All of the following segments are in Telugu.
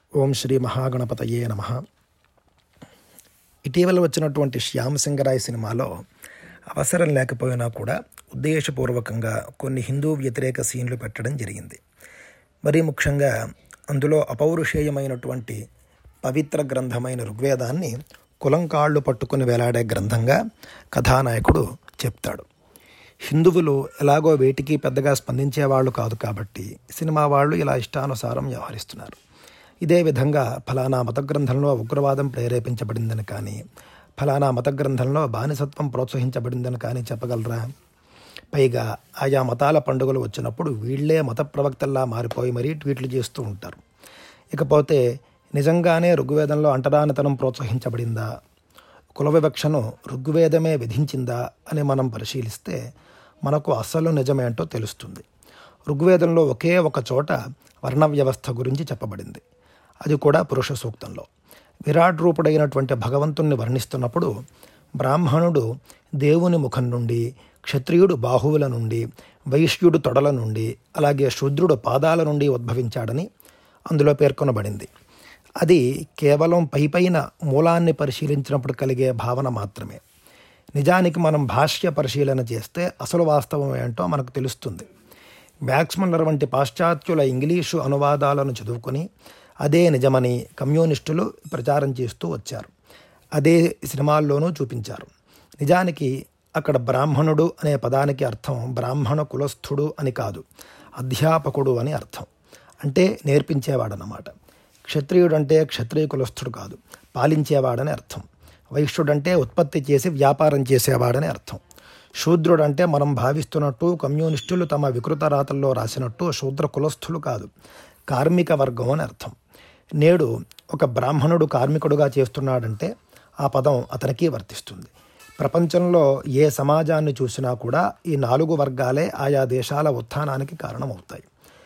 ఓం శ్రీ మహాగణపతయే నమ ఇటీవల వచ్చినటువంటి శ్యామ్ సింగరాయ్ సినిమాలో అవసరం లేకపోయినా కూడా ఉద్దేశపూర్వకంగా కొన్ని హిందూ వ్యతిరేక సీన్లు పెట్టడం జరిగింది మరీ ముఖ్యంగా అందులో అపౌరుషేయమైనటువంటి పవిత్ర గ్రంథమైన ఋగ్వేదాన్ని కులంకాళ్ళు పట్టుకుని వేలాడే గ్రంథంగా కథానాయకుడు చెప్తాడు హిందువులు ఎలాగో వేటికి పెద్దగా స్పందించేవాళ్ళు కాదు కాబట్టి సినిమా వాళ్ళు ఇలా ఇష్టానుసారం వ్యవహరిస్తున్నారు ఇదే విధంగా ఫలానా మత గ్రంథంలో ఉగ్రవాదం ప్రేరేపించబడిందని కానీ ఫలానా మత గ్రంథంలో బానిసత్వం ప్రోత్సహించబడిందని కానీ చెప్పగలరా పైగా ఆయా మతాల పండుగలు వచ్చినప్పుడు వీళ్లే మత ప్రవక్తల్లా మారిపోయి మరీ ట్వీట్లు చేస్తూ ఉంటారు ఇకపోతే నిజంగానే ఋగ్వేదంలో అంటరానితనం ప్రోత్సహించబడిందా కుల వివక్షను ఋగ్వేదమే విధించిందా అని మనం పరిశీలిస్తే మనకు అసలు నిజమేంటో తెలుస్తుంది ఋగ్వేదంలో ఒకే ఒక చోట వర్ణ వ్యవస్థ గురించి చెప్పబడింది అది కూడా పురుష సూక్తంలో విరాట్ రూపుడైనటువంటి భగవంతుణ్ణి వర్ణిస్తున్నప్పుడు బ్రాహ్మణుడు దేవుని ముఖం నుండి క్షత్రియుడు బాహువుల నుండి వైశ్యుడు తొడల నుండి అలాగే శూద్రుడు పాదాల నుండి ఉద్భవించాడని అందులో పేర్కొనబడింది అది కేవలం పైపైన మూలాన్ని పరిశీలించినప్పుడు కలిగే భావన మాత్రమే నిజానికి మనం భాష్య పరిశీలన చేస్తే అసలు వాస్తవం ఏంటో మనకు తెలుస్తుంది మ్యాక్స్మల్లర్ వంటి పాశ్చాత్యుల ఇంగ్లీషు అనువాదాలను చదువుకొని అదే నిజమని కమ్యూనిస్టులు ప్రచారం చేస్తూ వచ్చారు అదే సినిమాల్లోనూ చూపించారు నిజానికి అక్కడ బ్రాహ్మణుడు అనే పదానికి అర్థం బ్రాహ్మణ కులస్థుడు అని కాదు అధ్యాపకుడు అని అర్థం అంటే నేర్పించేవాడనమాట క్షత్రియుడు అంటే క్షత్రియ కులస్థుడు కాదు పాలించేవాడని అర్థం వైశ్యుడంటే ఉత్పత్తి చేసి వ్యాపారం చేసేవాడని అర్థం శూద్రుడంటే మనం భావిస్తున్నట్టు కమ్యూనిస్టులు తమ వికృత రాతల్లో రాసినట్టు శూద్ర కులస్థులు కాదు కార్మిక వర్గం అని అర్థం నేడు ఒక బ్రాహ్మణుడు కార్మికుడుగా చేస్తున్నాడంటే ఆ పదం అతనికి వర్తిస్తుంది ప్రపంచంలో ఏ సమాజాన్ని చూసినా కూడా ఈ నాలుగు వర్గాలే ఆయా దేశాల ఉత్థానానికి కారణమవుతాయి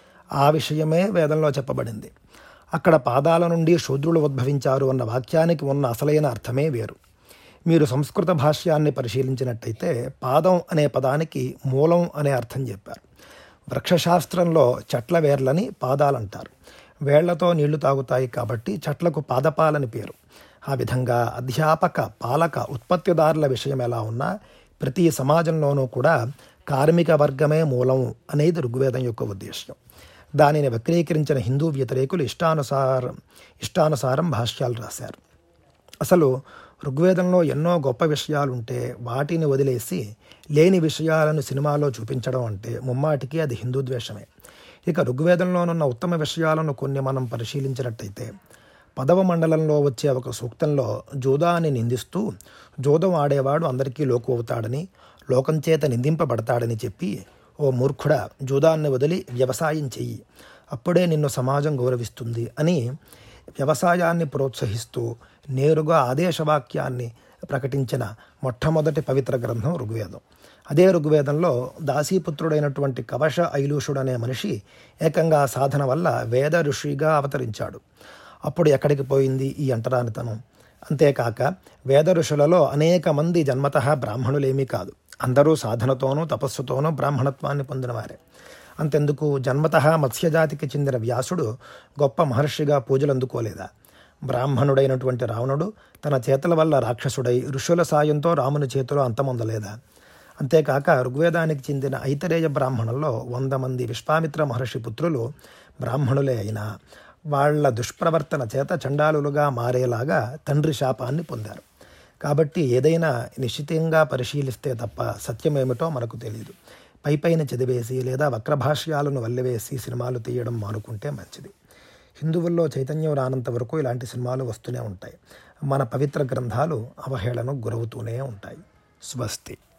ఆ విషయమే వేదంలో చెప్పబడింది అక్కడ పాదాల నుండి శూద్రులు ఉద్భవించారు అన్న వాక్యానికి ఉన్న అసలైన అర్థమే వేరు మీరు సంస్కృత భాష్యాన్ని పరిశీలించినట్టయితే పాదం అనే పదానికి మూలం అనే అర్థం చెప్పారు వృక్షశాస్త్రంలో చెట్ల వేర్లని పాదాలంటారు వేళ్లతో నీళ్లు తాగుతాయి కాబట్టి చెట్లకు పాదపాలని పేరు ఆ విధంగా అధ్యాపక పాలక ఉత్పత్తిదారుల విషయం ఎలా ఉన్నా ప్రతి సమాజంలోనూ కూడా కార్మిక వర్గమే మూలం అనేది ఋగ్వేదం యొక్క ఉద్దేశ్యం దానిని వక్రీకరించిన హిందూ వ్యతిరేకులు ఇష్టానుసారం ఇష్టానుసారం భాష్యాలు రాశారు అసలు రుగ్వేదంలో ఎన్నో గొప్ప విషయాలుంటే వాటిని వదిలేసి లేని విషయాలను సినిమాలో చూపించడం అంటే ముమ్మాటికి అది హిందూ ద్వేషమే ఇక ఋగ్వేదంలోనున్న ఉత్తమ విషయాలను కొన్ని మనం పరిశీలించినట్టయితే పదవ మండలంలో వచ్చే ఒక సూక్తంలో జూదాన్ని నిందిస్తూ జూదం ఆడేవాడు అందరికీ లోకు అవుతాడని లోకం చేత నిందింపబడతాడని చెప్పి ఓ మూర్ఖుడ జూదాన్ని వదిలి వ్యవసాయం చెయ్యి అప్పుడే నిన్ను సమాజం గౌరవిస్తుంది అని వ్యవసాయాన్ని ప్రోత్సహిస్తూ నేరుగా ఆదేశవాక్యాన్ని ప్రకటించిన మొట్టమొదటి పవిత్ర గ్రంథం ఋగ్వేదం అదే ఋగ్వేదంలో దాసీపుత్రుడైనటువంటి కవశ ఐలూషుడు అనే మనిషి ఏకంగా సాధన వల్ల వేద ఋషిగా అవతరించాడు అప్పుడు ఎక్కడికి పోయింది ఈ అంటరానితనం అంతేకాక వేద ఋషులలో అనేక మంది జన్మత బ్రాహ్మణులేమీ కాదు అందరూ సాధనతోనూ తపస్సుతోనూ బ్రాహ్మణత్వాన్ని పొందినవారే అంతెందుకు జన్మత మత్స్యజాతికి చెందిన వ్యాసుడు గొప్ప మహర్షిగా పూజలు అందుకోలేదా బ్రాహ్మణుడైనటువంటి రావణుడు తన చేతుల వల్ల రాక్షసుడై ఋషుల సాయంతో రాముని చేతిలో అంతమొందలేదా అంతేకాక ఋగ్వేదానికి చెందిన ఐతరేయ బ్రాహ్మణుల్లో వంద మంది విశ్వామిత్ర మహర్షి పుత్రులు బ్రాహ్మణులే అయినా వాళ్ల దుష్ప్రవర్తన చేత చండాలులుగా మారేలాగా తండ్రి శాపాన్ని పొందారు కాబట్టి ఏదైనా నిశ్చితంగా పరిశీలిస్తే తప్ప సత్యమేమిటో మనకు తెలియదు పైపైన చదివేసి లేదా వక్రభాష్యాలను వల్లివేసి సినిమాలు తీయడం మానుకుంటే మంచిది హిందువుల్లో చైతన్యం రానంత వరకు ఇలాంటి సినిమాలు వస్తూనే ఉంటాయి మన పవిత్ర గ్రంథాలు అవహేళనకు గురవుతూనే ఉంటాయి స్వస్తి